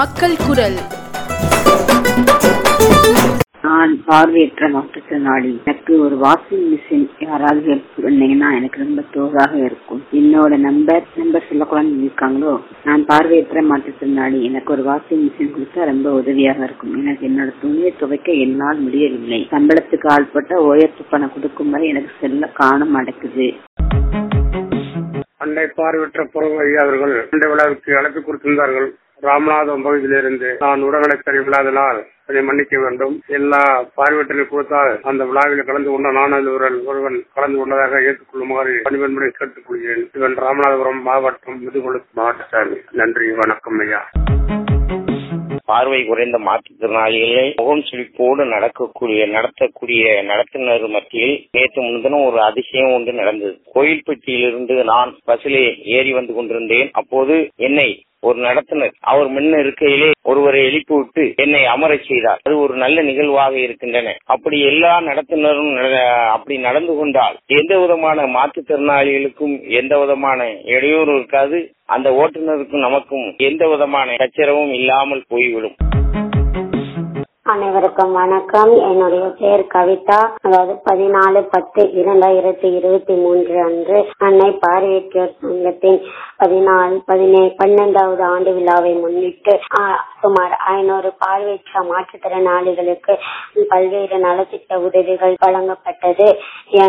மக்கள் குரல் நான் பார்வையற்ற மாற்றுத்திறனாளி எனக்கு ஒரு வாஷிங் மிஷின் யாராவது ஹெல்ப் பண்ணீங்கன்னா எனக்கு ரொம்ப தோதாக இருக்கும் என்னோட நம்பர் நம்பர் சொல்லக்கூடாதுன்னு இருக்காங்களோ நான் பார்வையற்ற மாற்றுத்திறனாளி எனக்கு ஒரு வாஷிங் மிஷின் கொடுத்தா ரொம்ப உதவியாக இருக்கும் எனக்கு என்னோட துணியை துவைக்க என்னால் முடியவில்லை சம்பளத்துக்கு ஆள்பட்ட உயர்த்து பணம் கொடுக்கும் வரை எனக்கு செல்ல காண மாட்டேங்குது அண்டை பார்வையற்ற புறவழி அவர்கள் அண்டை விழாவுக்கு அழைப்பு கொடுத்திருந்தார்கள் ராமநாதபுரம் பகுதியிலிருந்து நான் உடல்நலை சரியில்லாதனால் அதை மன்னிக்க வேண்டும் எல்லா பார்வையற்றலை கொடுத்தால் அந்த விழாவில் கலந்து கொண்ட நான் அதில் ஒரு ஒருவன் கலந்து கொண்டதாக ஏற்றுக்கொள்ளுமாறு பணிபன்முறை கேட்டுக் கொள்கிறேன் இவன் ராமநாதபுரம் மாவட்டம் முதுகுளு மாவட்ட நன்றி வணக்கம் ஐயா பார்வை குறைந்த மாற்றுத்திறனாளிகளை முகம் சுழிப்போடு நடக்கக்கூடிய நடத்தக்கூடிய நடத்துனர் மத்தியில் நேற்று முன்தினம் ஒரு அதிசயம் ஒன்று நடந்தது கோயில்பட்டியிலிருந்து நான் பஸ்ஸிலே ஏறி வந்து கொண்டிருந்தேன் அப்போது என்னை ஒரு நடத்துனர் அவர் முன்ன இருக்கையிலே ஒருவரை எழுப்பி விட்டு என்னை அமரச் செய்தார் அது ஒரு நல்ல நிகழ்வாக இருக்கின்றன அப்படி எல்லா நடத்துனரும் நட- அப்படி நடந்து கொண்டால் எந்த விதமான மாற்றுத்திறனாளிகளுக்கும் எந்த விதமான இடையூறு இருக்காது அந்த ஓட்டுநருக்கும் நமக்கும் எந்த விதமான சச்சரவும் இல்லாமல் போய்விடும் அனைவருக்கும் வணக்கம் என்னுடைய பெயர் கவிதா அதாவது பதினாலு பத்து இரண்டாயிரத்தி இருபத்தி மூன்று அன்று அன்னை பார்வையற்றோர் சங்கத்தின் பதினாலு பதினே பன்னெண்டாவது ஆண்டு விழாவை முன்னிட்டு ஆ, சுமார் ஐநூறு பார்வையற்ற மாற்றுத்திறனாளிகளுக்கு பல்வேறு நலத்திட்ட உதவிகள் வழங்கப்பட்டது